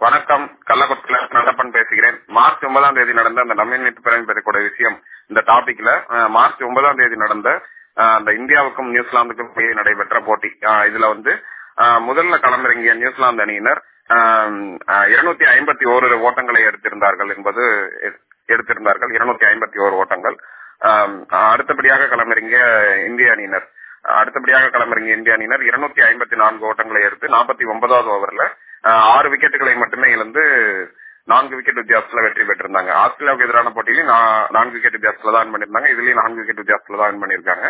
வணக்கம் கள்ளக்குறிச்சியில நல்லப்பன் பேசுகிறேன் மார்ச் ஒன்பதாம் தேதி நடந்த அந்த நம்பினீட்டு பிறகு பெறக்கூடிய விஷயம் இந்த டாபிக்ல அஹ், மார்ச் ஒன்பதாம் தேதி நடந்த அஹ், அந்த இந்தியாவுக்கும் நியூசிலாந்துக்கும் இடையே நடைபெற்ற போட்டி அஹ், இதுல வந்து அஹ், முதல்ல களமிறங்கிய நியூசிலாந்து அணியினர் இருநூத்தி ஐம்பத்தி ஓரு ஓட்டங்களை எடுத்திருந்தார்கள் என்பது எ- எடுத்திருந்தார்கள் இருநூத்தி ஐம்பத்தி ஓரு ஓட்டங்கள் அஹ், அடுத்தபடியாக களமிறங்கிய இந்திய அணியினர் அடுத்தபடியாக களமிறங்கிய இந்திய அணியினர் இருநூத்தி ஐம்பத்தி நான்கு ஓட்டங்களை எடுத்து நாற்பத்தி ஒன்பதாவது ஓவர்ல ஆஹ் ஆறு விக்கெட்டுகளை மட்டுமே இழந்து நான்கு விக்கெட் வித்தியாசத்துல வெற்றி பெற்றிருந்தாங்க ஆஸ்திரேலியாவுக்கு எதிரான போட்டியிலும் நா- நான்கு விக்கெட் வித்தியாசத்துல தான் win பண்ணிருந்தாங்க இதுலயும் நான்கு விக்கெட் வித்தியாசத்துல தான் win பண்ணிருக்காங்க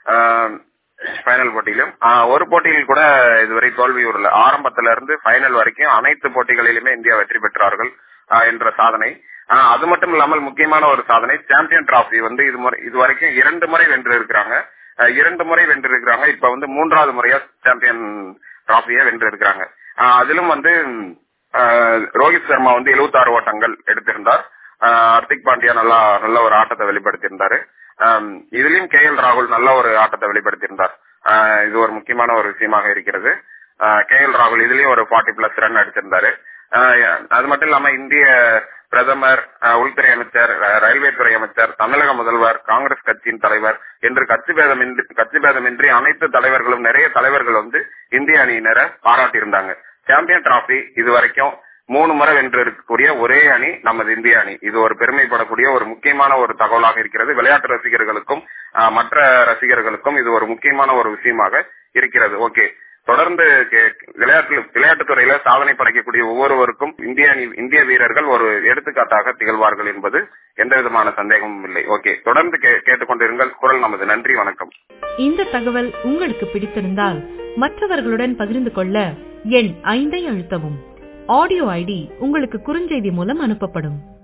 ஃபைனல் போட்டியிலும் ஆஹ் ஒரு போட்டியில் கூட இதுவரை தோல்வி உறல ஆரம்பத்துல இருந்து ஃபைனல் வரைக்கும் அனைத்து போட்டிகளிலுமே இந்தியா வெற்றி பெற்றார்கள் ஆஹ் என்ற சாதனை ஆஹ் அது மட்டும் இல்லாமல் முக்கியமான ஒரு சாதனை சாம்பியன் டிராஃபி வந்து இது முறை இது வரைக்கும் இரண்டு முறை வென்று இருக்கிறாங்க ஆஹ் இரண்டு முறை வென்று இருக்கிறாங்க இப்ப வந்து மூன்றாவது முறையா சாம்பியன் டிராஃபியை வென்று இருக்கிறாங்க ஆஹ் அதிலும் வந்து ஆஹ் ரோஹித் சர்மா வந்து 76 ஓட்டங்கள் எடுத்திருந்தார் ஆஹ் ஹர்திக் பாண்டியா நல்லா நல்ல ஒரு ஆட்டத்தை வெளிப்படுத்தியிருந்தாரு ஆஹ் இதுலயும் கே எல் ராகுல் நல்ல ஒரு ஆட்டத்தை வெளிப்படுத்தியிருந்தார் ஆஹ் இது ஒரு முக்கியமான ஒரு விஷயமாக இருக்கிறது கே எல் ராகுல் இதுலயும் ஒரு 40 பிளஸ் ரன் அடிச்சிருந்தாரு ஆஹ் அது மட்டும் இல்லாம இந்திய பிரதமர் ஆஹ் உள்துறை அமைச்சர் ர- ரயில்வே துறை அமைச்சர் தமிழக முதல்வர் காங்கிரஸ் கட்சியின் தலைவர் என்று கட்சி பேதமின்றி கட்சி பேதமின்றி அனைத்து தலைவர்களும் நிறைய தலைவர்கள் வந்து இந்திய அணியினரை பாராட்டியிருந்தாங்க சாம்பியன் டிராபி இது வரைக்கும் மூணு முறை வென்று இருக்கக்கூடிய ஒரே அணி நமது இந்திய அணி இது ஒரு பெருமைப்படக்கூடிய ஒரு முக்கியமான ஒரு தகவலாக இருக்கிறது விளையாட்டு ரசிகர்களுக்கும் ஆஹ், மற்ற ரசிகர்களுக்கும் இது ஒரு முக்கியமான ஒரு விஷயமாக இருக்கிறது ஓகே தொடர்ந்து கே- விளையாட்டு விளையாட்டுத்துறையில சாதனை படைக்கக்கூடிய ஒவ்வொருவருக்கும் இந்திய அணி இந்திய வீரர்கள் ஒரு எடுத்துக்காட்டாக திகழ்வார்கள் என்பது எந்த விதமான சந்தேகமும் இல்லை ஓகே தொடர்ந்து கே- கேட்டுக்கொண்டிருங்கள் குரல் நமது நன்றி வணக்கம் இந்த தகவல் உங்களுக்கு பிடித்திருந்தால் மற்றவர்களுடன் பகிர்ந்து கொள்ள எண் ஐந்தை அழுத்தவும் ஆடியோ ஐடி உங்களுக்கு குறுஞ்செய்தி மூலம் அனுப்பப்படும்